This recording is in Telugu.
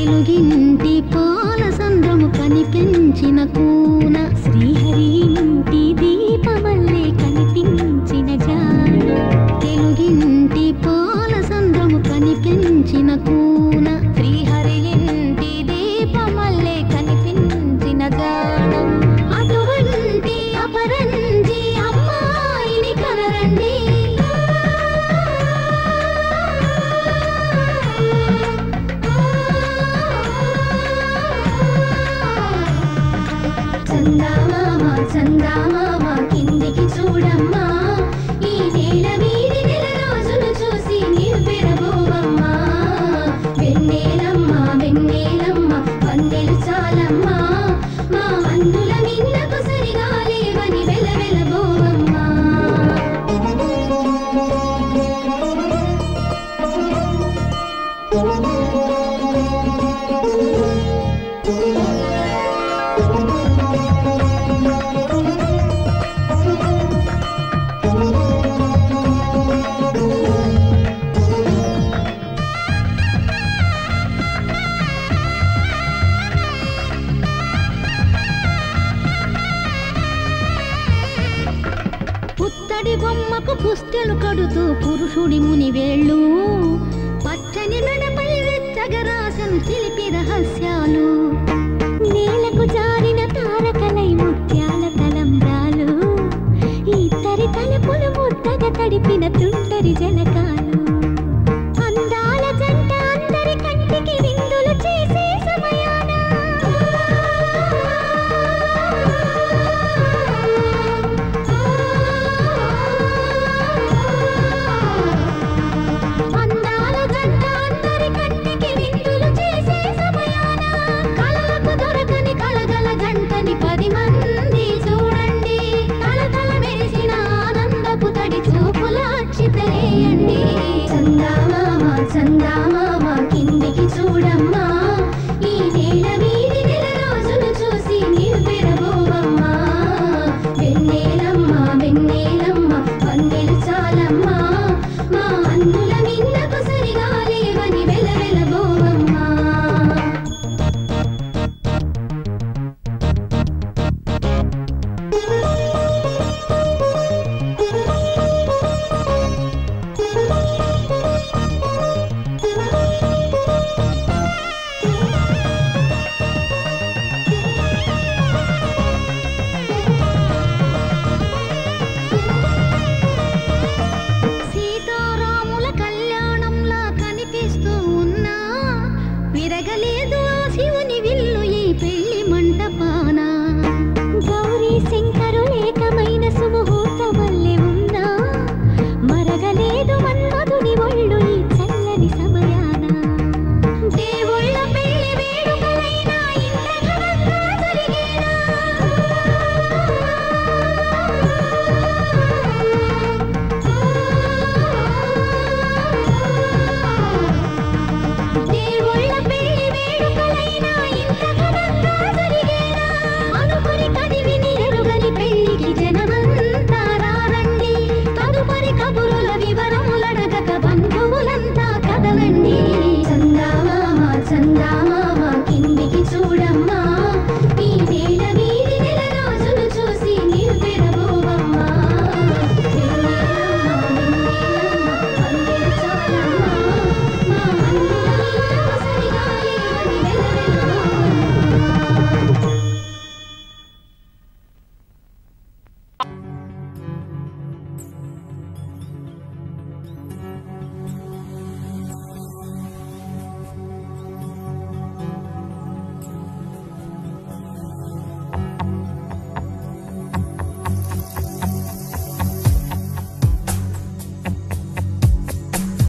తెలుగింటి పాల సంద్రము కనిపించిన కూన శ్రీహరి ఇంటి దీపమల్లే కనిపించిన జాన తెలుగింటి పాల సంద్రము కనిపించిన కూన శ్రీహరి ఇంటి దీపమల్లే కనిపించిన జాన అటువంటి అపరంజి అమ్మాయిని కనరండి చందామామ చందామామ కిందికి చూడమ్మా ఈ నేల మీది నెల రోజులు చూసి నీవు పెరగోవమ్మా వెన్నెలమ్మ వెన్నెలమ్మ వన్నెలు చాలమ్మా మా అందుల మిన్నకు సరిగా లేవని వెల వెలబోవమ్మా పుత్తడి బొమ్మకు పుస్తెలు కడుతూ పురుషుడి ముని వేళ్ళు పచ్చని మెడపై వెచ్చగరాసను చిలిపి రహస్యాలు నేలకు జారిన తారకలై ముత్యాల తలంబ్రాలు ఇద్దరి తలుపులు ముద్దగా తడిపిన తుంటరి జలకాలు అందాల జంట అందరి కంటికి విందులు చేసే సమయాన అందాల జంట అందరి కంటికి విందులు చేసే సమయాన కలలకు దొరకని కలగల జంటని పది మంది చూడండి కలకల మెరిసిన ఆనందపు తడి చూపుల అక్షితలేయండి చందామామ చందామామ